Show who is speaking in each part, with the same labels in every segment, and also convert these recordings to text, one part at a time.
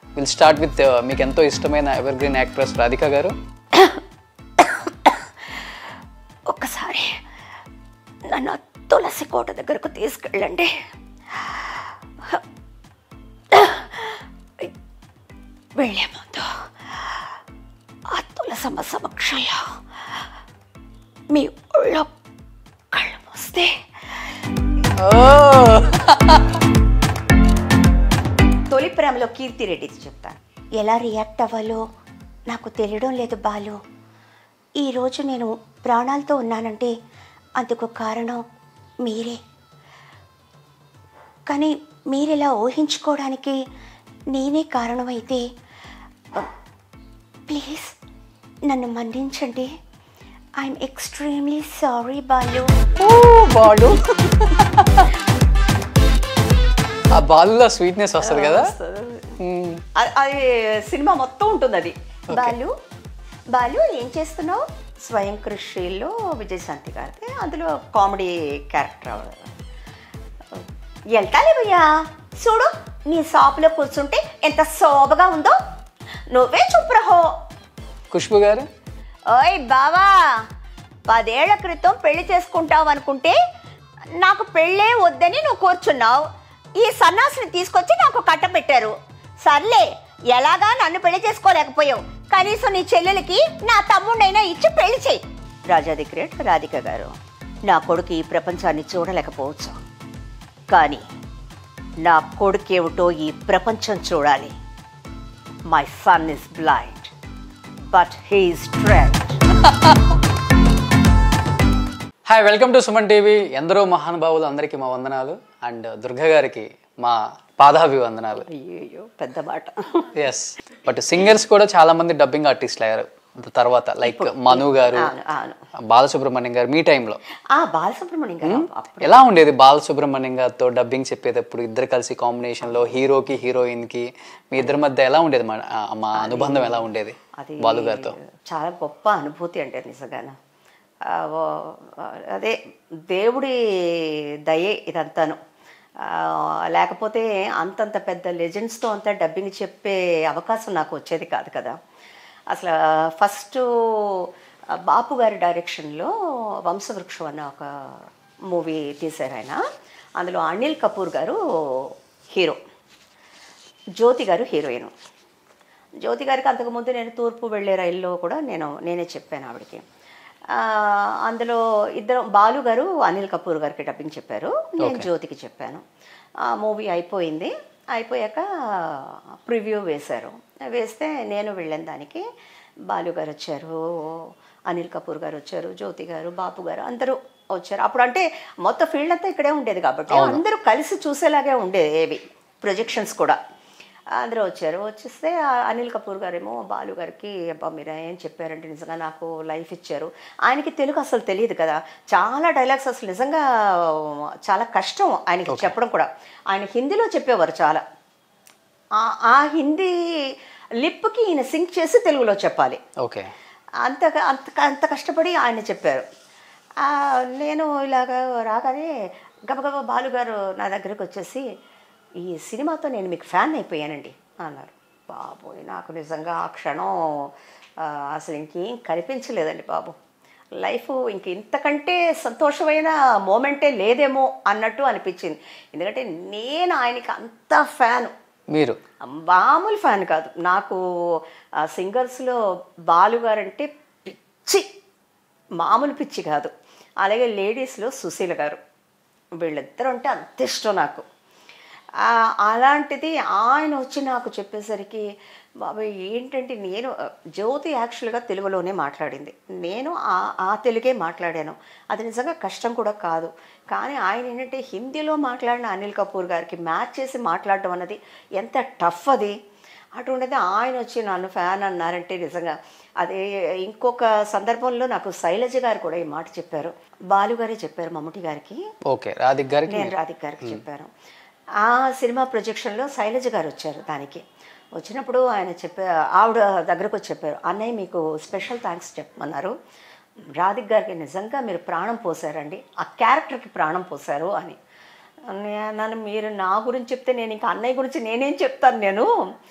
Speaker 1: Will start with మీకు ఎంతో ఇష్టమైన ఎవర్ గ్రీన్ యాక్ట్రెస్ రాధిక గారు
Speaker 2: ఒక్కసారి నన్ను ఆ తులసి కోట దగ్గరకు తీసుకెళ్ళండి వెళ్ళే ముందు ఆ తులసమ్మ సమక్షంలో మీ ఒళ్ళో కళ్ళు మూస్తే తొలి ప్రేమలో కీర్తి రెడ్డిది చెప్తాను ఎలా రియాక్ట్ అవ్వాలో నాకు తెలియడం లేదు బాలు ఈరోజు నేను ప్రాణాలతో ఉన్నానంటే అందుకు కారణం మీరే కానీ మీరిలా ఊహించుకోవడానికి నేనే కారణమైతే ప్లీజ్ నన్ను మన్నించండి I'm extremely sorry Balu
Speaker 1: Balu ఆ బాలులో స్వీట్నెస్ వస్తుంది కదా మ్మ్.
Speaker 2: అ- అది సినిమా మొత్తం ఉంటుంది అది బాలు బాలు ఏం చేస్తున్నావు స్వయం కృషిలో విజయశాంతి గారిది అందులో కామెడీ క్యారెక్టర్ వెళ్తాలే భయ్యా చూడు నీ షాపులో కూర్చుంటే ఎంత శోభగా ఉందో నువ్వే చూపురహో
Speaker 1: ఖుష్బు గారు
Speaker 2: ఓయ్ బావా పదేళ్ల క్రితం పెళ్లి చేసుకుంటావు అనుకుంటే నాకు పెళ్ళే వద్దని నువ్వు కూర్చున్నావు ఈ సన్నాసిని తీసుకొచ్చి నాకు కట్టబెట్టారు సర్లే ఎలాగా నన్ను పెళ్లి చేసుకోలేకపోయావు కనీసం నీ చెల్లెలకి నా తమ్ముడైనా ఇచ్చి పెళ్లి చేయి రాజాది గ్రేట్ రాధిక గారు నా కొడుకు ఈ ప్రపంచాన్ని చూడలేకపోవచ్చు కానీ నా కొడుకేమిటో ఈ ప్రపంచం చూడాలి my son is blind but he's trend
Speaker 1: hi welcome to Suman TV ఎందరో మహానుభావులు అందరికీ మా వందనాలు అండ్ దుర్గ గారికి మా పాదాభివందనాలు
Speaker 2: అయ్యో పెద్ద మాట
Speaker 1: ఎస్ బట్ సింగర్స్ కూడా చాలా మంది డబ్బింగ్ ఆర్టిస్టులు అయ్యారు తర్వాత లైక్ మను గారు
Speaker 2: అవును అవును
Speaker 1: బాలసుబ్రహ్మణ్యం గారు మీ టైంలో
Speaker 2: ఆ బాలసుబ్రహ్మణ్యం గారు అప్పుడు
Speaker 1: ఎలా ఉండేది బాలసుబ్రహ్మణ్యం గారితో డబ్బింగ్ చెప్పేటప్పుడు ఇద్దరు కలిసి కాంబినేషన్ లో హీరోకి హీరోయిన్ కి మీ ఇద్దరి మధ్య ఎలా ఉండేది మా ఆ, మా అనుబంధం ఎలా ఉండేది
Speaker 2: అది
Speaker 1: బాలు గారితో
Speaker 2: చాలా గొప్ప అనుభూతి అంటే నిజంగాన ఆ, ఓ- అదే దేవుడి దయే ఇదంతాను ఆ, లేకపోతే అంతంత పెద్ద లెజెండ్స్తో అంతా డబ్బింగ్ చెప్పే అవకాశం నాకు వచ్చేది కాదు కదా అసలు ఫస్ట్ బాపు గారి డైరెక్షన్లో వంశవృక్షం అన్న ఒక మూవీ తీశారు ఆయన అందులో అనిల్ కపూర్ గారు హీరో జ్యోతి గారు హీరోయిన్ జ్యోతి గారికి అంతకుముందు నేను తూర్పు వెళ్ళే రైల్లో కూడా నేను నేనే చెప్పాను ఆవిడకి ఆ, అందులో ఇద్దరు బాలు గారు అనిల్ కపూర్ గారికి డబ్బింగ్ చెప్పారు నేను జ్యోతికి చెప్పాను ఆ మూవీ అయిపోయింది అయిపోయాక ప్రివ్యూ వేశారు వేస్తే నేను వెళ్ళాను దానికి బాలు గారు వచ్చారు అనిల్ కపూర్ గారు వచ్చారు జ్యోతి గారు బాపు గారు అందరూ వచ్చారు అప్పుడు అంటే మొత్తం ఫీల్డ్ అంతా ఇక్కడే ఉండేది కాబట్టి అందరూ కలిసి చూసేలాగే ఉండేది ఏవి ప్రొజెక్షన్స్ కూడా అందరూ వచ్చారు వచ్చేస్తే ఆ అనిల్ కపూర్ గారేమో బాలు గారికి అబ్బా మీరు ఏం చెప్పారంటే నిజంగా నాకు లైఫ్ ఇచ్చారు ఆయనకి తెలుగు అసలు తెలియదు కదా చాలా డైలాగ్స్ అసలు నిజంగా చాలా కష్టం ఆయనకి చెప్పడం కూడా ఆయన హిందీలో చెప్పేవారు చాలా ఆ- ఆ హిందీ లిప్కి ఈయన సింక్ చేసి తెలుగులో చెప్పాలి
Speaker 1: ఓకే
Speaker 2: అంత అంత అంత కష్టపడి ఆయన చెప్పారు ఆ, నేను ఇలాగ రాగానే గబగబా బాలుగారు నా దగ్గరికి వచ్చేసి ఈ సినిమాతో నేను మీకు ఫ్యాన్ అయిపోయానండి అన్నారు బాబోయ్ నాకు నిజంగా ఆ క్షణం ఆ, అసలు ఇంకేం కనిపించలేదండి బాబు లైఫ్ ఇంక ఇంతకంటే సంతోషమైన మూమెంటే లేదేమో అన్నట్టు అనిపించింది ఎందుకంటే నేను ఆయనకి అంత ఫ్యాను
Speaker 1: మీరు
Speaker 2: మామూలు ఫ్యాన్ కాదు నాకు ఆ సింగర్స్లో బాలు గారంటే పిచ్చి మామూలు పిచ్చి కాదు అలాగే లేడీస్లో సుశీల గారు వీళ్ళిద్దరు అంటే అంత ఇష్టం నాకు ఆ, అలాంటిది ఆయన వచ్చి నాకు చెప్పేసరికి బాబాయ్ ఏంటంటే నేను జ్యోతి యాక్చువల్గా తెలుగులోనే మాట్లాడింది నేను ఆ ఆ తెలుగే మాట్లాడాను అది నిజంగా కష్టం కూడా కాదు కానీ ఆయన ఏంటంటే హిందీలో మాట్లాడిన అనిల్ కపూర్ గారికి మ్యాచ్ చేసి మాట్లాడడం అన్నది ఎంత టఫ్ అది అటువంటిది ఆయన వచ్చి నన్ను ఫ్యాన్ అన్నారంటే నిజంగా అదే ఇంకొక సందర్భంలో నాకు శైలజ గారు కూడా ఈ మాట చెప్పారు బాలు గారే చెప్పారు మమ్ముటి గారికి
Speaker 1: ఓకే రాధిక్ గారికి
Speaker 2: నేను రాధిక్ గారికి చెప్పాను ఆ సినిమా ప్రొజెక్షన్లో శైలజ గారు వచ్చారు దానికి వచ్చినప్పుడు ఆయన చెప్పా ఆవిడ దగ్గరకు వచ్చి చెప్పారు అన్నయ్య మీకు స్పెషల్ థ్యాంక్స్ చెప్పమన్నారు రాధిక్ గారికి నిజంగా మీరు ప్రాణం పోసారండి ఆ క్యారెక్టర్కి ప్రాణం పోసారు అని అన్నయ్య నన్ను మీరు నా గురించి చెప్తే నేను ఇంకా అన్నయ్య గురించి నేనేం చెప్తాను నేను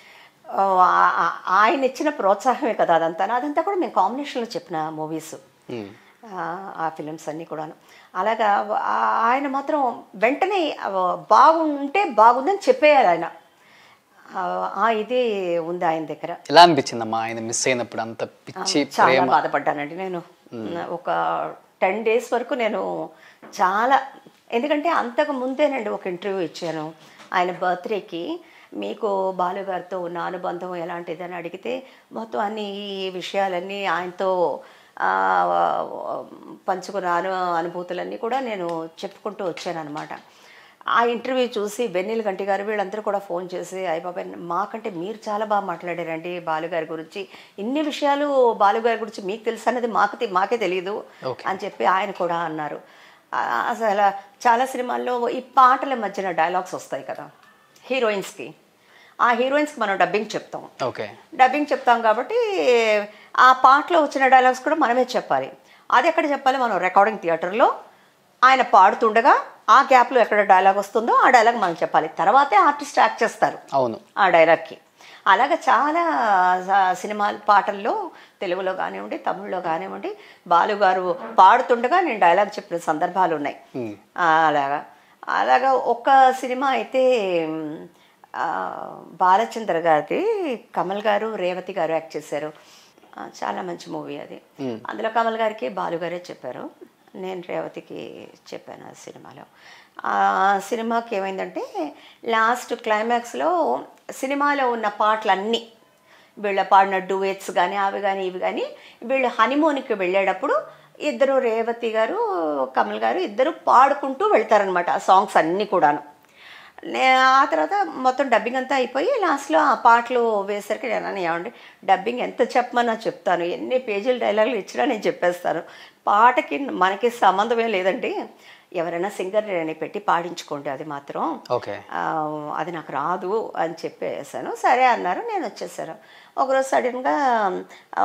Speaker 2: ఆ- ఆ- ఆయన ఇచ్చిన ప్రోత్సాహమే కదా అదంతా అదంతా కూడా మేము కాంబినేషన్లో చెప్పిన మూవీస్
Speaker 1: ఉమ్.
Speaker 2: ఆ ఫిలిమ్స్ అన్నీ కూడాను అలాగా ఆ- ఆయన మాత్రం వెంటనే ఆ, బాగుంటే బాగుందని చెప్పేయాలి ఆయన ఆ, ఆ ఇది ఉంది ఆయన దగ్గర
Speaker 1: ఎలా అనిపించిందమ్మా ఆయన మిస్ అయినప్పుడు అంత పిచ్చి
Speaker 2: చాలా
Speaker 1: ప్రేమ
Speaker 2: బాధపడ్డానండి నేను ఒక టెన్ డేస్ వరకు నేను చాలా ఎందుకంటే అంతకు ముందేనండి ఒక ఇంటర్వ్యూ ఇచ్చాను ఆయన బర్త్డేకి మీకు బాలుగారితో ఉన్న అనుబంధం ఎలాంటిది అని అడిగితే మొత్తం అన్ని ఈ విషయాలన్నీ ఆయనతో ఆ, పంచుకున్న అను అనుభూతులన్నీ కూడా నేను చెప్పుకుంటూ వచ్చాను అనమాట ఆ ఇంటర్వ్యూ చూసి వెన్నెల గంటి గారు వీళ్ళందరూ కూడా ఫోన్ చేసి అయ్య బాబాయ్ మాకంటే మీరు చాలా బాగా మాట్లాడారండి బాలుగారి గురించి ఇన్ని విషయాలు బాలుగారి గురించి మీకు తెలుసు అనేది మాకు తె- మాకే తెలియదు
Speaker 1: Okay.
Speaker 2: అని చెప్పి ఆయన కూడా అన్నారు ఆ, అసలు చాలా సినిమాల్లో ఈ పాటల మధ్యన డైలాగ్స్ వస్తాయి కదా హీరోయిన్స్కి ఆ హీరోయిన్స్కి మనం డబ్బింగ్ చెప్తాం
Speaker 1: ఓకే
Speaker 2: డబ్బింగ్ చెప్తాం కాబట్టి ఆ పాటలో వచ్చిన డైలాగ్స్ కూడా మనమే చెప్పాలి అది ఎక్కడ చెప్పాలి మనం రికార్డింగ్ థియేటర్లో ఆయన పాడుతుండగా ఆ గ్యాప్లో ఎక్కడ డైలాగ్ వస్తుందో ఆ డైలాగ్ మనం చెప్పాలి తర్వాతే ఆర్టిస్ట్ యాక్ట్ చేస్తారు
Speaker 1: అవును
Speaker 2: ఆ డైలాగ్కి అలాగ చాలా స- సినిమా పాటల్లో తెలుగులో కానివ్వండి తమిళ్లో కానివ్వండి బాలుగారు పాడుతుండగా నేను డైలాగ్ చెప్పిన సందర్భాలు ఉన్నాయి
Speaker 1: ఉమ్.
Speaker 2: ఆ, అలాగా అలాగా ఒక్క సినిమా అయితే మ్, ఆ, బాలచంద్ర గారిది కమల్ గారు రేవతి గారు యాక్ట్ చేశారు ఆ, చాలా మంచి మూవీ అది అందులో కమల్ గారికి బాలు గారే చెప్పారు నేను రేవతికి చెప్పాను ఆ సినిమాలో ఆ సినిమాకి ఏమైందంటే లాస్ట్ క్లైమాక్స్లో సినిమాలో ఉన్న పాటలన్నీ వీళ్ళ పాడిన డూయెట్స్ కానీ అవి కానీ ఇవి కానీ వీళ్ళు హనీమూన్కి వెళ్ళేటప్పుడు ఇద్దరు రేవతి గారు కమల్ గారు ఇద్దరు పాడుకుంటూ వెళ్తారనమాట ఆ సాంగ్స్ అన్నీ కూడాను నే ఆ తర్వాత మొత్తం డబ్బింగ్ అంతా అయిపోయి లాస్ట్లో ఆ పాటలు వేసరికి నేను అన్నాను, ఏమండి డబ్బింగ్ ఎంత చెప్పమన్నా చెప్తాను ఎన్ని పేజీలు డైలాగులు ఇచ్చినా నేను చెప్పేస్తాను పాటకి మనకి సంబంధమే లేదండి ఎవరైనా సింగర్ అని పెట్టి పాడించుకోండి అది మాత్రం
Speaker 1: ఓకే
Speaker 2: ఆ, అది నాకు రాదు అని చెప్పేసాను సరే అన్నారు నేను వచ్చేసాను ఒకరోజు సడన్గా ఆ,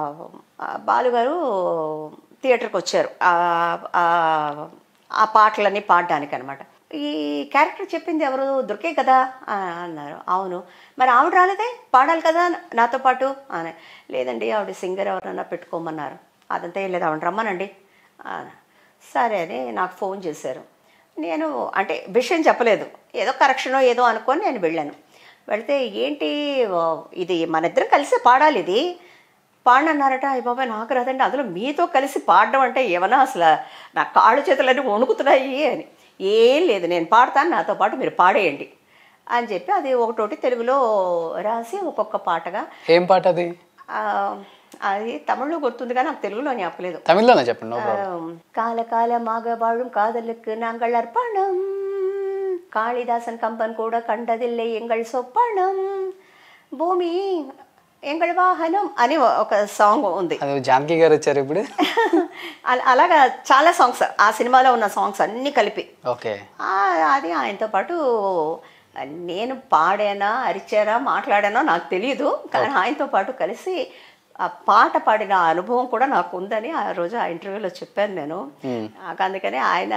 Speaker 2: ఆ బాలుగారు థియేటర్కి వచ్చారు ఆ- ఆ- ఆ పాటలన్నీ పాడడానికి అనమాట ఈ క్యారెక్టర్ చెప్పింది ఎవరు దొరికే కదా ఆ, అన్నారు అవును మరి ఆవిడ రాలేదే పాడాలి కదా నాతో పాటు అని లేదండి ఆవిడ సింగర్ ఎవరన్నా పెట్టుకోమన్నారు అదంతా ఏం లేదు ఆవిడ రమ్మనండి అన్న. సరే అని నాకు ఫోన్ చేశారు నేను అంటే విషయం చెప్పలేదు ఏదో కరెక్షనో ఏదో అనుకొని నేను వెళ్ళాను వెళితే ఏంటి ఓ, ఇది మన ఇద్దరం కలిసి పాడాలి ఇది పాడనన్నారట అయ్య బాబాయ్ నాకు రాదండి అందులో మీతో కలిసి పాడడం అంటే ఏమన్నా అసలు నా కాళ్ళు చేతులన్నీ వణుకుతున్నాయి అని ఏం లేదు నేను పాడతాను నాతో పాటు మీరు పాడేయండి అని చెప్పి అది ఒకటోటి తెలుగులో రాసి ఒక్కొక్క పాటగా
Speaker 1: ఏం పాట అది
Speaker 2: ఆ, అది తమిళ్లో గుర్తుంది కానీ నాకు తెలుగులో ஞாபகம்
Speaker 1: తమిళ్లోనే చెప్పండి నో ప్రాబ్లం
Speaker 2: ஆம், கால காலமாக வாழும் காதலுக்கு நாங்கள் அர்ப்பணம் காளிதாசன் கம்பன் கூட கண்டதில்லை எங்கள் சொப்பனம் భూమి ఎంగళ వాహనం అని ఒక సాంగ్ ఉంది
Speaker 1: అది జానకి గారు వచ్చారు ఇప్పుడు
Speaker 2: అలా- అలాగా చాలా సాంగ్స్ ఆ సినిమాలో ఉన్న సాంగ్స్ అన్నీ కలిపి
Speaker 1: ఓకే
Speaker 2: ఆ, అది ఆయనతో పాటు నేను పాడానా అరిచానా మాట్లాడానా నాకు తెలియదు కానీ ఆయనతో పాటు కలిసి ఆ పాట పాడిన అనుభవం కూడా నాకు ఉందని ఆ రోజు ఆ ఇంటర్వ్యూలో చెప్పాను నేను నాకు అందుకని ఆయన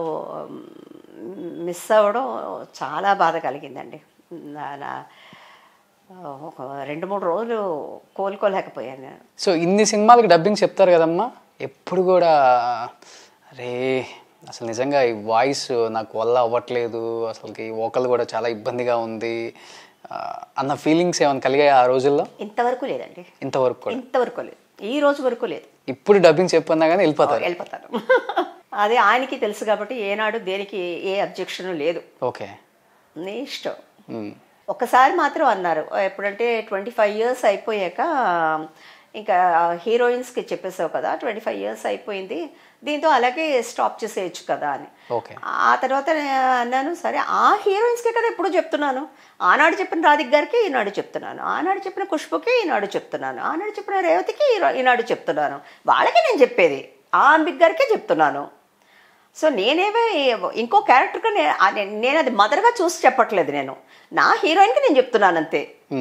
Speaker 2: మిస్ అవ్వడం చాలా బాధ కలిగిందండి నా- నా ఒక రెండు మూడు రోజులు కోలుకోలేకపోయాను నేను
Speaker 1: సో ఇన్ని సినిమాలకు డబ్బింగ్ చెప్తారు కదమ్మా ఎప్పుడు కూడా అరే అసలు నిజంగా ఈ వాయిస్ నాకు వల్ల అవ్వట్లేదు అసలుకి వోకల్ కూడా చాలా ఇబ్బందిగా ఉంది ఆ, అన్న ఫీలింగ్స్ ఏమైనా కలిగాయి ఆ రోజుల్లో
Speaker 2: ఇంతవరకు లేదండి
Speaker 1: ఇంతవరకు కూడా
Speaker 2: ఇంతవరకు లేదు ఈ రోజు వరకు లేదు
Speaker 1: ఇప్పుడు డబ్బింగ్ చెప్పన్నా కానీ వెళ్ళిపోతారు
Speaker 2: వెళ్ళిపోతాను అదే ఆయనకి తెలుసు కాబట్టి ఏనాడు దేనికి ఏ అబ్జెక్షన్ లేదు
Speaker 1: ఓకే
Speaker 2: నీ ఇష్టం
Speaker 1: మ్మ్.
Speaker 2: ఒక్కసారి మాత్రం అన్నారు ఎప్పుడంటే ట్వంటీ ఫైవ్ ఇయర్స్ అయిపోయాక ఇంకా హీరోయిన్స్కి చెప్పేసావు కదా ట్వంటీ ఫైవ్ ఇయర్స్ అయిపోయింది దీంతో అలాగే స్టాప్ చేసేయచ్చు కదా అని
Speaker 1: ఓకే
Speaker 2: ఆ తర్వాత నేను అన్నాను సరే ఆ హీరోయిన్స్కే కదా ఎప్పుడు చెప్తున్నాను ఆనాడు చెప్పిన రాధిక్ గారికి ఈనాడు చెప్తున్నాను ఆనాడు చెప్పిన ఖుష్బుకి ఈనాడు చెప్తున్నాను ఆనాడు చెప్పిన రేవతికి ఈరో- ఈనాడు చెప్తున్నాను వాళ్ళకి నేను చెప్పేది ఆ అంబిక్ గారికే చెప్తున్నాను సో నేనేవే ఇంకో క్యారెక్టర్గా నేను నేను అది మదర్గా చూసి చెప్పట్లేదు నేను నా హీరోయిన్కి నేను చెప్తున్నాను అంతే
Speaker 1: మ్మ్.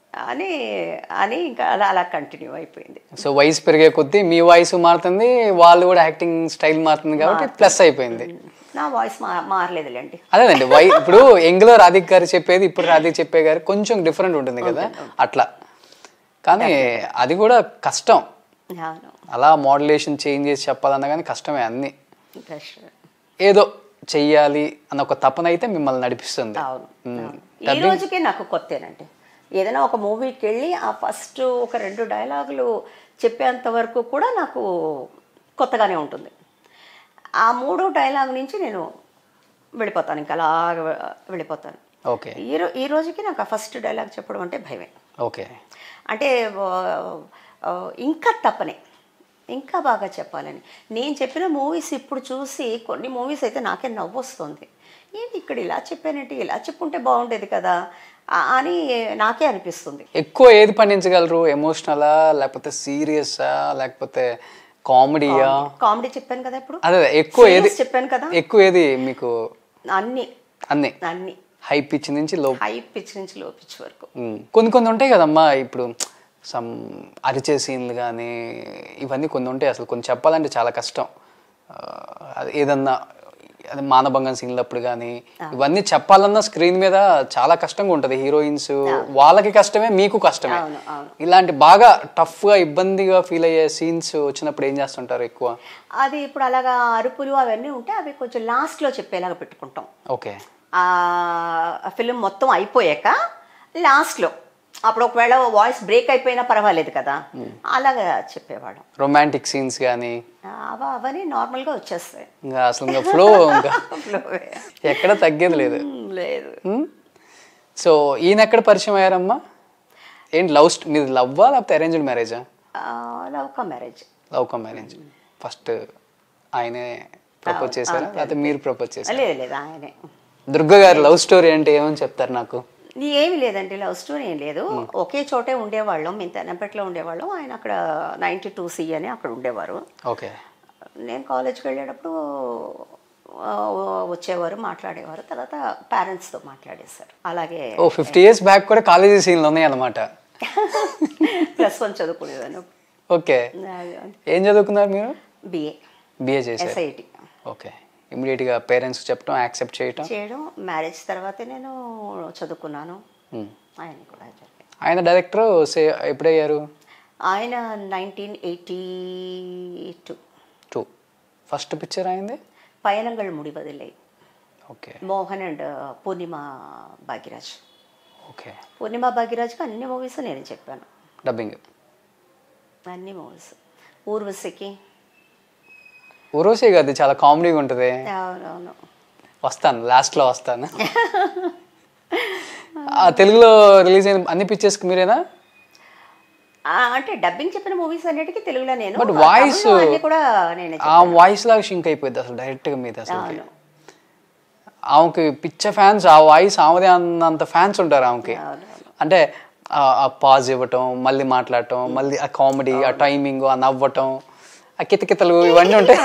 Speaker 2: అని అని ఇంకా అలా అలా కంటిన్యూ అయిపోయింది
Speaker 1: సో వయసు పెరిగే కొద్దీ మీ వాయిస్ మారుతుంది వాళ్ళు కూడా యాక్టింగ్ స్టైల్ మారుతుంది కాబట్టి ప్లస్ అయిపోయింది
Speaker 2: నా వాయిస్ మా మారలేదులేండి
Speaker 1: అదేనండి వై ఇప్పుడు ఎంగ్లో రాధిక్ గారు చెప్పేది ఇప్పుడు రాధిక్ చెప్పే గారు కొంచెం డిఫరెంట్ ఉంటుంది కదా అట్లా కానీ అది కూడా కష్టం
Speaker 2: అవును
Speaker 1: అలా మోడ్యులేషన్ చేంజ్ చేసి చెప్పాలన్నా కానీ కష్టమే అన్ని
Speaker 2: Pressure.
Speaker 1: ఏదో చెయ్యాలి అన్న ఒక తపన అయితే మిమ్మల్ని నడిపిస్తుంది
Speaker 2: అవును
Speaker 1: మ్మ్.
Speaker 2: అవును. ఈ రోజుకి నాకు కొత్తేనండి ఏదైనా ఒక మూవీకి వెళ్ళి ఆ ఫస్ట్ ఒక రెండు డైలాగులు చెప్పేంత వరకు కూడా నాకు కొత్తగానే ఉంటుంది ఆ మూడో డైలాగ్ నుంచి నేను వెళ్ళిపోతాను ఇంకా అలాగ వెళ్ళిపోతాను
Speaker 1: ఓకే
Speaker 2: ఈ రో ఈ రోజుకి నాకు ఆ ఫస్ట్ డైలాగ్ చెప్పడం అంటే భయమే
Speaker 1: ఓకే
Speaker 2: అంటే ఆ, ఆ, ఇంకా తప్పనే ఇంకా బాగా చెప్పాలని నేను చెప్పిన మూవీస్ ఇప్పుడు చూసి కొన్ని మూవీస్ అయితే నాకే నవ్వు వస్తుంది ఏంటి ఇక్కడ ఇలా చెప్పానంటే ఇలా చెప్పుంటే బాగుండేది కదా ఆ- అని నాకే అనిపిస్తుంది
Speaker 1: ఎక్కువ ఏది పండించగలరు ఎమోషనలా లేకపోతే సీరియసా లేకపోతే కామెడీయా
Speaker 2: కామెడీ చెప్పాను కదా ఇప్పుడు
Speaker 1: అదే అదే, ఎక్కువ ఏది
Speaker 2: Serious చెప్పాను కదా
Speaker 1: ఎక్కువ ఏది మీకు
Speaker 2: అన్ని
Speaker 1: అన్ని
Speaker 2: అన్ని
Speaker 1: హై పిచ్ నుంచి లో
Speaker 2: హై పిచ్ నుంచి లో పిచ్ వరకు
Speaker 1: ఉమ్. కొన్ని కొన్ని ఉంటాయి కదమ్మా ఇప్పుడు సమ్ అరిచే సీన్లు కానీ ఇవన్నీ కొన్ని ఉంటాయి అసలు కొన్ని చెప్పాలంటే చాలా కష్టం ఆ, అది ఏదన్నా అది మానభంగం సీన్లప్పుడు కానీ ఇవన్నీ చెప్పాలన్నా స్క్రీన్ మీద చాలా కష్టంగా ఉంటుంది హీరోయిన్స్ వాళ్ళకి కష్టమే మీకు కష్టమే
Speaker 2: అవును అవును
Speaker 1: ఇలాంటి బాగా టఫ్గా ఇబ్బందిగా ఫీల్ అయ్యే సీన్స్ వచ్చినప్పుడు ఏం చేస్తుంటారు ఎక్కువ
Speaker 2: అది ఇప్పుడు అలాగా అరుపులు అవన్నీ ఉంటే అవి కొంచెం లాస్ట్లో చెప్పేలాగా పెట్టుకుంటాం
Speaker 1: ఓకే
Speaker 2: ఆ ఫిలిం మొత్తం అయిపోయాక లాస్ట్లో అప్పుడు ఒకవేళ వాయిస్ బ్రేక్ అయిపోయినా పర్వాలేదు కదా అలాగా చెప్పేవాడు
Speaker 1: రొమాంటిక్ సీన్స్ కానీ
Speaker 2: అవ అవన్నీ నార్మల్గా వచ్చేస్తాయి
Speaker 1: ఇంకా అసలు ఇంకా ఫ్లో ఇంకా
Speaker 2: ఫ్లోవే.
Speaker 1: ఎక్కడ తగ్గేది లేదు
Speaker 2: మ్, లేదు
Speaker 1: సో ఈయన ఎక్కడ పరిచయం అయ్యారమ్మా ఏంటి లవ్ మీది లవ్వా లేకపోతే అరేంజ్డ్ మ్యారేజా
Speaker 2: love come marriage
Speaker 1: love come marriage first ఆయనే ప్రపోజ్ చేశారా లేకపోతే మీరు ప్రపోజ్ చేశారా
Speaker 2: లేదు లేదు ఆయనే
Speaker 1: దుర్గ గారి లవ్ స్టోరీ అంటే ఏమని చెప్తారు నాకు
Speaker 2: ఏమి లేదండి లవ్ స్టోరీ ఏం లేదు ఒకే చోటే ఉండేవాళ్ళం మేము తెన్నపెట్లో ఉండేవాళ్ళం ఆయన అక్కడ నైంటీ టూ సి అని అక్కడ ఉండేవారు
Speaker 1: ఓకే
Speaker 2: నేను కాలేజ్కి వెళ్ళేటప్పుడు ఆ, వచ్చేవారు మాట్లాడేవారు తర్వాత పేరెంట్స్తో మాట్లాడేశారు అలాగే
Speaker 1: ఓ ఫిఫ్టీ ఇయర్స్ బ్యాక్ కూడా కాలేజీ సీన్లు ఉన్నాయి అన్నమాట
Speaker 2: ప్లస్ వన్ చదువుకునేదాన్ని
Speaker 1: ఓకే ఏం చదువుకున్నారు మీరు
Speaker 2: బిఏ
Speaker 1: బిఏ చేశారు
Speaker 2: ఎస్ఐటి
Speaker 1: ఓకే ఇమీడియట్గా పేరెంట్స్ చెప్పడం యాక్సెప్ట్ చేయటం
Speaker 2: చేయడం మ్యారేజ్ తర్వాతే నేను చదువుకున్నాను
Speaker 1: Hmm.
Speaker 2: ఆయన కూడా జరిగింది
Speaker 1: ఆయన డైరెక్టర్ సే ఎప్పుడయ్యారు
Speaker 2: ఆయన nineteen eighty two
Speaker 1: two first picture అయింది
Speaker 2: Payanangal Mudivathillai
Speaker 1: okay
Speaker 2: Mohan and Purnima Bhagyaraj
Speaker 1: okay
Speaker 2: Purnima భాగ్యరాజ్కి అన్ని మూవీస్ నేను చెప్పాను
Speaker 1: డబ్బింగ్
Speaker 2: అన్ని మూవీస్ ఊర్వశికి
Speaker 1: ఊరోసి అది చాలా కామెడీగా ఉంటుంది
Speaker 2: అవునవును
Speaker 1: వస్తాను లాస్ట్లో వస్తాను ఆ తెలుగులో రిలీజ్ అయిన అన్ని పిక్చర్స్కి మీరేనా
Speaker 2: ఆ, అంటే డబ్బింగ్ చెప్పిన మూవీస్ అన్నిటికీ తెలుగులో నేను
Speaker 1: But
Speaker 2: ఆ
Speaker 1: voice-
Speaker 2: తమిళ్లో అన్ని కూడా నేను
Speaker 1: ఆ వాయిస్ లాగా షింక్ అయిపోయింది అసలు డైరెక్ట్గా మీద అసలు
Speaker 2: అవును
Speaker 1: ఆమెకి పిచ్చ ఫ్యాన్స్ ఆ వాయిస్ ఆమెదే అన్నంత ఫ్యాన్స్ ఉంటారు ఆమెకి
Speaker 2: అవునవును
Speaker 1: అంటే ఆ- ఆ పాజ్ ఇవ్వటం మళ్ళీ మాట్లాడటం మళ్ళీ ఆ కామెడీ ఆ టైమింగ్ ఆ నవ్వటం ఆ కితకితలు ఇవన్నీ ఉంటాయి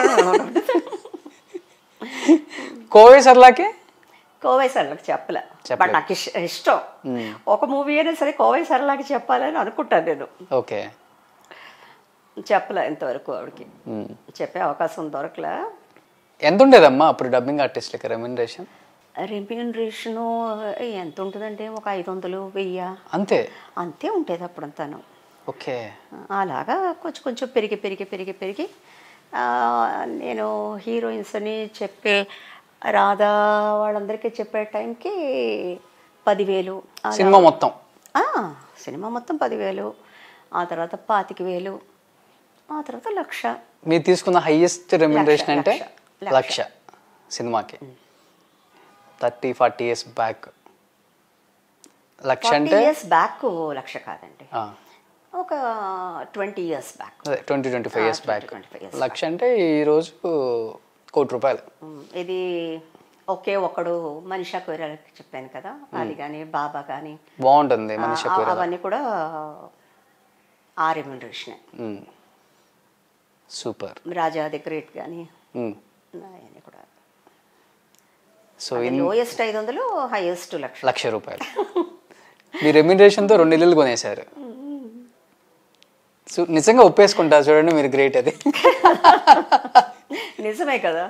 Speaker 1: కోవే సర్లాకి
Speaker 2: కోవై సరళకి చెప్పలే బట్ నాకు ఇష్- ఇష్టం ఒక మూవీ అయినా సరే కోవై సరళకి చెప్పాలని అనుకుంటాను నేను
Speaker 1: ఓకే
Speaker 2: చెప్పలే ఇంతవరకు ఆవిడకి చెప్పే అవకాశం దొరకలే
Speaker 1: ఎంత ఉండేదమ్మా అప్పుడు డబ్బింగ్ ఆర్టిస్ట్లకి రెమ్యునరేషన్
Speaker 2: రెమ్యూనరేషను ఎంత ఉంటుందంటే ఒక ఐదు వందలు వెయ్యి
Speaker 1: అంతే
Speaker 2: అంతే ఉండేది అప్పుడంతాను
Speaker 1: ఓకే
Speaker 2: అలాగా కొంచెం కొంచెం పెరిగి పెరిగి పెరిగి పెరిగి ఆ, నేను హీరోయిన్స్ అని చెప్పే రాధా వాళ్ళందరికీ చెప్పే టైంకి పదివేలు అలా-
Speaker 1: సినిమా మొత్తం
Speaker 2: ఆ, సినిమా మొత్తం పదివేలు ఆ తర్వాత పాతిక వేలు ఆ తర్వాత లక్ష
Speaker 1: మీరు తీసుకున్న హైయెస్ట్ రెమ్యునరేషన్
Speaker 2: లక్ష,
Speaker 1: అంటే
Speaker 2: లక్ష,
Speaker 1: లక్ష సినిమాకి thirty forty years back lakh
Speaker 2: forty
Speaker 1: అంటే
Speaker 2: ఇయర్స్ బ్యాక్ లక్ష కాదండి
Speaker 1: ఆ,
Speaker 2: ఒక ట్వంటీ ఇయర్స్ బ్యాక్
Speaker 1: అదే twenty twenty five years
Speaker 2: 20,
Speaker 1: back
Speaker 2: 25 years
Speaker 1: lakh అంటే ఈరోజు కోటి రూపాయలు
Speaker 2: ఇది ఒకే ఒకడు మనిషా కొయిరాలకి చెప్పాను కదా అది కానీ బాబా కానీ
Speaker 1: బాగుంటుంది మనిషి
Speaker 2: ఆ- అవన్నీ కూడా ఆ remuneration
Speaker 1: super
Speaker 2: Raja the great కానీ అవన్నీ కూడా
Speaker 1: సో
Speaker 2: లోయెస్ట్ ఐదు వందలు హైయెస్ట్ లక్ష
Speaker 1: లక్ష రూపాయలు మీ రెమ్యునరేషన్తో రెండు ఇల్లులు కొనేశారు సో నిజంగా ఒప్పేసుకుంటారు చూడండి మీరు గ్రేట్ అది
Speaker 2: నిజమే కదా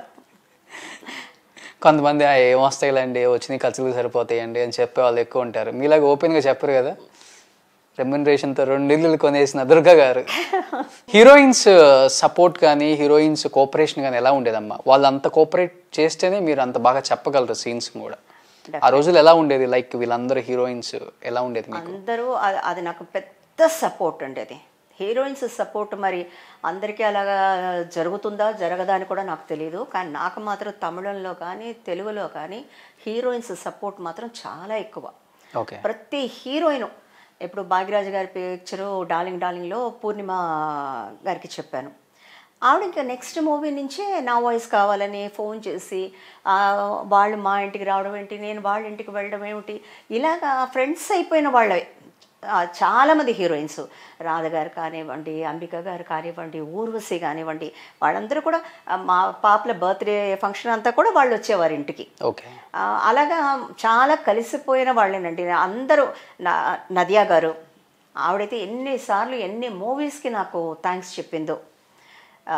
Speaker 1: కొంతమంది "ఆ, ఏం వస్తాయిలండి వచ్చినాయి ఖర్చులు సరిపోతాయండి అని చెప్పే వాళ్ళు ఎక్కువ ఉంటారు మీలాగా ఓపెన్గా చెప్పరు కదా రెమ్యునరేషన్తో రెండు ఇల్లులు కొనేసిన దుర్గా గారు హీరోయిన్స్ సపోర్ట్ కానీ హీరోయిన్స్ కోఆపరేషన్ కానీ ఎలా ఉండేదమ్మా వాళ్ళు అంత కోఆపరేట్ చేస్తేనే మీరు అంత బాగా చెప్పగలరు సీన్స్ కూడా ఆ రోజులు ఎలా ఉండేది లైక్ వీళ్ళందరూ హీరోయిన్స్ ఎలా ఉండేది మీకు
Speaker 2: అందరూ అది అది నాకు పెద్ద సపోర్ట్ అండి అది హీరోయిన్స్ సపోర్ట్ మరి అందరికీ అలాగా జరుగుతుందా జరగదా అని కూడా నాకు తెలియదు కానీ నాకు మాత్రం తమిళంలో కానీ తెలుగులో కానీ హీరోయిన్స్ సపోర్ట్ మాత్రం చాలా ఎక్కువ
Speaker 1: ఓకే
Speaker 2: ప్రతి హీరోయిన్ ఇప్పుడు భాగ్యరాజు గారి పిక్చరు డార్లింగ్ డార్లింగ్లో పూర్ణిమ గారికి చెప్పాను ఆవిడ ఇంకా నెక్స్ట్ మూవీ నుంచే నా వాయిస్ కావాలని ఫోన్ చేసి ఆ, వాళ్ళు మా ఇంటికి రావడం ఏంటి నేను వాళ్ళ ఇంటికి వెళ్ళడం ఏమిటి ఇలాగా ఫ్రెండ్స్ అయిపోయిన వాళ్ళే ఆ, చాలామంది హీరోయిన్స్ రాధ గారు కానివ్వండి అంబిక గారు కానివ్వండి ఊర్వశి కానివ్వండి వాళ్ళందరూ కూడా ఆ, మా పాపల బర్త్డే ఫంక్షన్ అంతా కూడా వాళ్ళు వచ్చేవారు ఇంటికి
Speaker 1: ఓకే
Speaker 2: ఆ, అలాగా చాలా కలిసిపోయిన వాళ్ళేనండి అందరూ నా నదియా గారు ఆవిడైతే ఎన్నిసార్లు ఎన్ని మూవీస్కి నాకు థ్యాంక్స్ చెప్పిందో ఆ,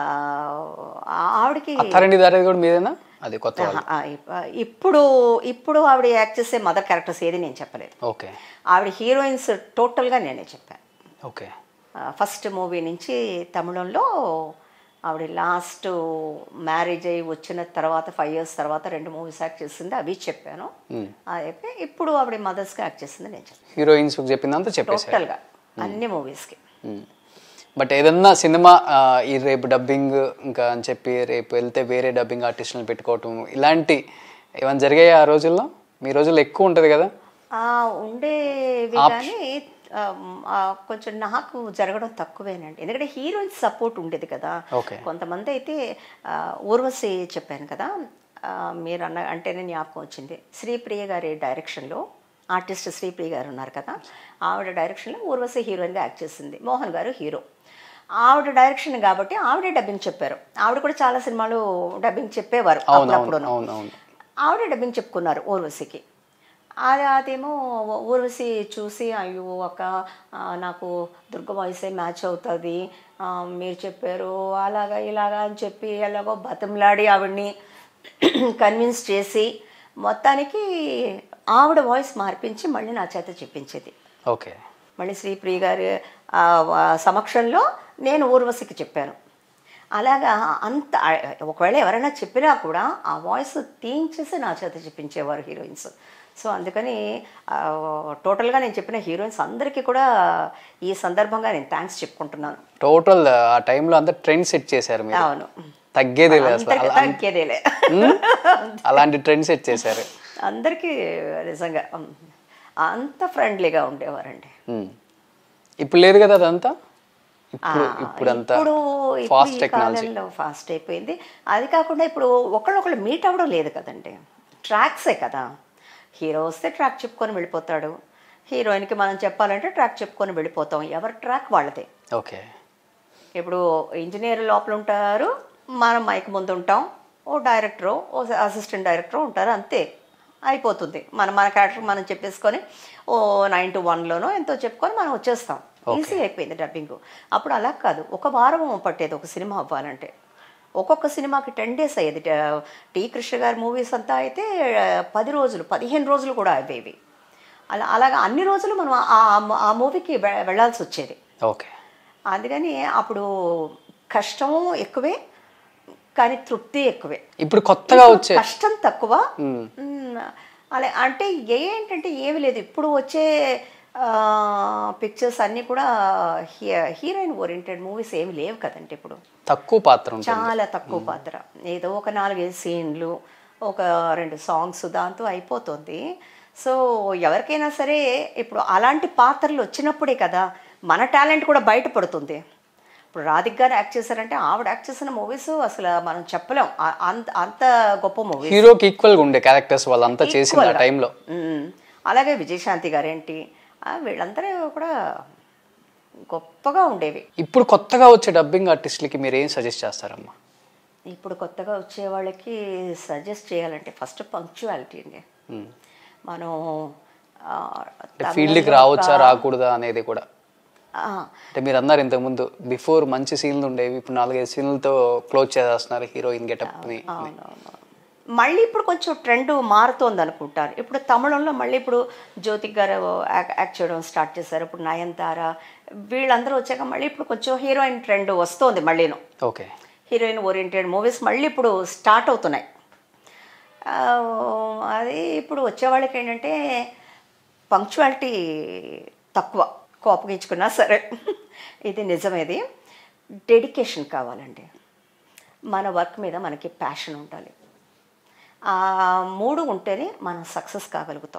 Speaker 2: ఆవిడకి
Speaker 1: అత్తారండి దారేది కూడా మీదేనా అది కొత్త వాళ్ళు
Speaker 2: ఆ, ఇప్- ఇప్పుడు ఇప్పుడు ఆవిడ యాక్ట్ చేసే మదర్ క్యారెక్టర్స్ ఏది నేను చెప్పలేదు
Speaker 1: ఓకే
Speaker 2: ఆవిడ హీరోయిన్స్ టోటల్గా నేనే చెప్పాను
Speaker 1: ఓకే
Speaker 2: ఫస్ట్ మూవీ నుంచి తమిళంలో ఆవిడ లాస్ట్ మ్యారేజ్ అయ్యి వచ్చిన తర్వాత ఫైవ్ ఇయర్స్ తర్వాత రెండు మూవీస్ యాక్ట్ చేసింది అవి చెప్పాను అది అయిపోయి ఇప్పుడు ఆవిడ మదర్స్గా యాక్ట్ చేసింది నేను చెప్పాను
Speaker 1: హీరోయిన్స్ చెప్పిందంతా చెప్పేశారు
Speaker 2: టోటల్గా అన్ని మూవీస్కి
Speaker 1: బట్ ఏదన్నా సినిమా ఆ, ఈ రేపు డబ్బింగ్ ఇంకా అని చెప్పి రేపు వెళ్తే వేరే డబ్బింగ్ ఆర్టిస్టులను పెట్టుకోవటం ఇలాంటి ఏమైనా జరిగాయి ఆ రోజుల్లో మీ రోజుల్లో ఎక్కువ ఉంటుంది కదా
Speaker 2: ఆ, ఉండేవి కానీ ఆ, ఆ, కొంచెం నాకు జరగడం తక్కువేనండి ఎందుకంటే హీరోయిన్ సపోర్ట్ ఉండేది కదా
Speaker 1: ఓకే
Speaker 2: కొంతమంది అయితే ఆ, ఊర్వశి చెప్పాను కదా ఆ, మీరు అన్న అంటేనే జ్ఞాపకం వచ్చింది శ్రీప్రియ గారి డైరెక్షన్లో ఆర్టిస్ట్ శ్రీప్రియ గారు ఉన్నారు కదా ఆవిడ డైరెక్షన్లో ఊర్వశి హీరోయిన్గా యాక్ట్ చేసింది మోహన్ గారు హీరో ఆవిడ డైరెక్షన్ కాబట్టి ఆవిడే డబ్బింగ్ చెప్పారు ఆవిడ కూడా చాలా సినిమాలు డబ్బింగ్ చెప్పేవారు
Speaker 1: అవును అవును
Speaker 2: అప్పుడప్పుడును.
Speaker 1: అవును అవును
Speaker 2: ఆవిడ డబ్బింగ్ చెప్పుకున్నారు ఊర్వశికి అది అదేమో ఊర్వశి చూసి అయ్యో అక్క ఆ, నాకు దుర్గ వాయిసే మ్యాచ్ అవుతుంది ఆ, మీరు చెప్పారు అలాగా ఇలాగా అని చెప్పి ఎలాగో బతంలాడి ఆవిడ్ని కన్విన్స్ చేసి మొత్తానికి ఆవిడ వాయిస్ మార్పించి మళ్ళీ నా చేత చెప్పించేది
Speaker 1: ఓకే
Speaker 2: మళ్ళీ శ్రీప్రియ గారి ఆ, వా- సమక్షంలో నేను ఊర్వశికి చెప్పాను అలాగా అంత ఒకవేళ ఎవరైనా చెప్పినా కూడా ఆ వాయిస్ తీయించేసి నా చేత చెప్పించేవారు హీరోయిన్స్ సో అందుకని ఆ, టోటల్గా నేను చెప్పిన హీరోయిన్స్ అందరికీ కూడా ఈ సందర్భంగా నేను థ్యాంక్స్ చెప్పుకుంటున్నాను
Speaker 1: టోటల్ ఆ టైంలో అంతా ట్రెండ్ సెట్ చేశారు మీరు
Speaker 2: అవును
Speaker 1: తగ్గేదే లేదు అసలు
Speaker 2: అందరికీ తగ్గేదేలే
Speaker 1: అలాంటి ట్రెండ్ సెట్ చేశారు
Speaker 2: అందరికీ నిజంగా ఉమ్, అంత ఫ్రెండ్లీగా ఉండేవారండి
Speaker 1: ఉమ్. ఇప్పుడు లేదు కదా అదంతా ఇప్పుడు ఇప్పుడంతా
Speaker 2: ఇప్పుడు
Speaker 1: ఫాస్ట్
Speaker 2: ఇప్పుడు ఈ
Speaker 1: టెక్నాలజీ
Speaker 2: కాలంలో ఫాస్ట్ అయిపోయింది అది కాకుండా ఇప్పుడు ఒకళ్ళొకళ్ళు మీట్ అవ్వడం లేదు కదండి ట్రాక్సే కదా హీరో వస్తే ట్రాక్ చెప్పుకొని వెళ్ళిపోతాడు హీరోయిన్కి మనం చెప్పాలంటే ట్రాక్ చెప్పుకొని వెళ్ళిపోతాం ఎవరి ట్రాక్ వాళ్ళదే
Speaker 1: ఓకే
Speaker 2: ఇప్పుడు ఇంజనీర్ లోపల ఉంటారు మనం మైక్ ముందు ఉంటాం ఓ డైరెక్టరు ఓ అసిస్టెంట్ డైరెక్టర్ ఉంటారు అంతే అయిపోతుంది మన మన క్యారెక్టర్ మనం చెప్పేసుకొని ఓ నైన్ టు వన్లోనో ఎంతో చెప్పుకొని మనం వచ్చేస్తాం ఈజీ అయిపోయింది డబ్బింగ్ అప్పుడు అలా కాదు ఒక వారం పట్టేది ఒక సినిమా అవ్వాలంటే ఒక్కొక్క సినిమాకి టెన్ డేస్ అయ్యేది ట- టీ కృష్ణ గారి మూవీస్ అంతా అయితే ఆ, పది రోజులు పదిహేను రోజులు కూడా అయ్యేవి అలా అలాగా అన్ని రోజులు మనం ఆ- ఆ మూవీకి వె- వెళ్ళాల్సి వచ్చేది
Speaker 1: ఓకే
Speaker 2: అందుకని అప్పుడు కష్టము ఎక్కువే కానీ తృప్తి ఎక్కువే
Speaker 1: ఇప్పుడు కొత్తగా వచ్చే
Speaker 2: కష్టం తక్కువ మ్, అలా అంటే ఏంటంటే ఏమి లేదు ఇప్పుడు వచ్చే పిక్చర్స్ అన్నీ కూడా హీ- హీరోయిన్ ఓరియంటెడ్ మూవీస్ ఏమి లేవు కదండి ఇప్పుడు
Speaker 1: తక్కువ పాత్ర ఉంటుంది
Speaker 2: చాలా తక్కువ పాత్ర ఏదో ఒక నాలుగైదు సీన్లు ఒక రెండు సాంగ్స్ దాంతో అయిపోతుంది సో ఎవరికైనా సరే ఇప్పుడు అలాంటి పాత్రలు వచ్చినప్పుడే కదా మన టాలెంట్ కూడా బయటపడుతుంది ఇప్పుడు రాధిక్ గారు యాక్ట్ చేశారంటే ఆవిడ యాక్ట్ చేసిన మూవీస్ అసలు మనం చెప్పలేం ఆ- అంత అంత గొప్ప మూవీ
Speaker 1: హీరోకి ఈక్వల్ గా ఉండే క్యారెక్టర్స్ వాళ్ళంతా చేసింది ఆ టైంలో
Speaker 2: అలాగే విజయశాంతి గారేంటి ఆ, వీళ్ళందరూ కూడా గొప్పగా ఉండేవి
Speaker 1: ఇప్పుడు కొత్తగా వచ్చే డబ్బింగ్ ఆర్టిస్టులకి మీరు ఏం సజెస్ట్ చేస్తారమ్మా
Speaker 2: ఇప్పుడు కొత్తగా వచ్చే వాళ్ళకి సజెస్ట్ చేయాలంటే ఫస్ట్ పంక్చువాలిటీ అండి మనం ఆ,
Speaker 1: ఫీల్డ్కి రావచ్చా రాకూడదా అనేది కూడా
Speaker 2: ఆ,
Speaker 1: అంటే మీరు అన్నారు ఇంతకుముందు బిఫోర్ మంచి సీన్లు ఉండేవి ఇప్పుడు నాలుగైదు సీన్లతో క్లోజ్ చేసేస్తున్నారు హీరోయిన్ గెటప్ని
Speaker 2: అవునవును మళ్ళీ ఇప్పుడు కొంచెం ట్రెండ్ మారుతోంది అనుకుంటాను ఇప్పుడు తమిళంలో మళ్ళీ ఇప్పుడు జ్యోతి గారు యాక్- యాక్ట్ చేయడం స్టార్ట్ చేశారు ఇప్పుడు నయనతార వీళ్ళందరూ వచ్చాక మళ్ళీ ఇప్పుడు కొంచెం హీరోయిన్ ట్రెండ్ వస్తోంది మళ్ళీను
Speaker 1: ఓకే
Speaker 2: హీరోయిన్ ఓరియంటెడ్ మూవీస్ మళ్ళీ ఇప్పుడు స్టార్ట్ అవుతున్నాయి ఆ, అది ఇప్పుడు వచ్చేవాళ్ళకి ఏంటంటే పంక్చువాలిటీ తక్కువ కోపగించుకున్నా సరే ఇది నిజమేది డెడికేషన్ కావాలండి మన వర్క్ మీద మనకి ప్యాషన్ ఉండాలి ఆ మూడు ఉంటేనే మనం సక్సెస్ కాగలుగుతాం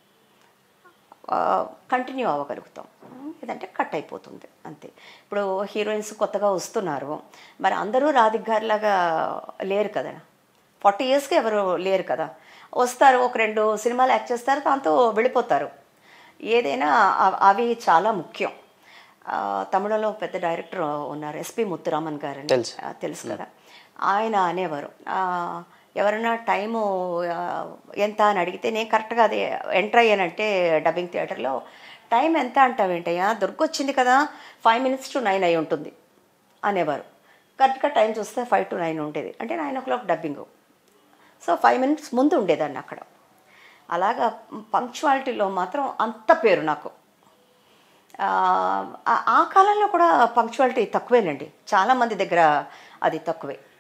Speaker 2: కంటిన్యూ అవ్వగలుగుతాం లేదంటే కట్ అయిపోతుంది అంతే ఇప్పుడు హీరోయిన్స్ కొత్తగా వస్తున్నారు మరి అందరూ రాధిక్ గారిలాగా లేరు కదా ఫార్టీ ఇయర్స్కి ఎవరు లేరు కదా వస్తారు ఒక రెండు సినిమాలు యాక్ట్ చేస్తారు దాంతో వెళ్ళిపోతారు ఏదైనా అ- అవి చాలా ముఖ్యం ఆ, తమిళంలో ఒక పెద్ద డైరెక్టర్ ఉన్నారు ఎస్పి ముత్తురామన్ గారు అని.
Speaker 1: తెలుసు.
Speaker 2: ఆ, తెలుసు కదా ఆయన అనేవారు ఆ, ఎవరైనా టైము ఆ, ఎంత అని అడిగితే నేను కరెక్ట్గా అది ఎంటర్ అయ్యానంటే డబ్బింగ్ థియేటర్లో టైం ఎంత అంటావేంటయ్యా దొరికొచ్చింది కదా ఫైవ్ మినిట్స్ టు నైన్ అయి ఉంటుంది అనేవారు కరెక్ట్గా టైం చూస్తే ఫైవ్ టు నైన్ ఉండేది అంటే nine o'clock dubbing so five minutes ముందు ఉండేదాన్ని అక్కడ అలాగా పంక్చువాలిటీలో మాత్రం అంత పేరు నాకు ఆ, ఆ- ఆ కాలంలో కూడా పంక్చువాలిటీ తక్కువేనండి చాలామంది దగ్గర అది తక్కువే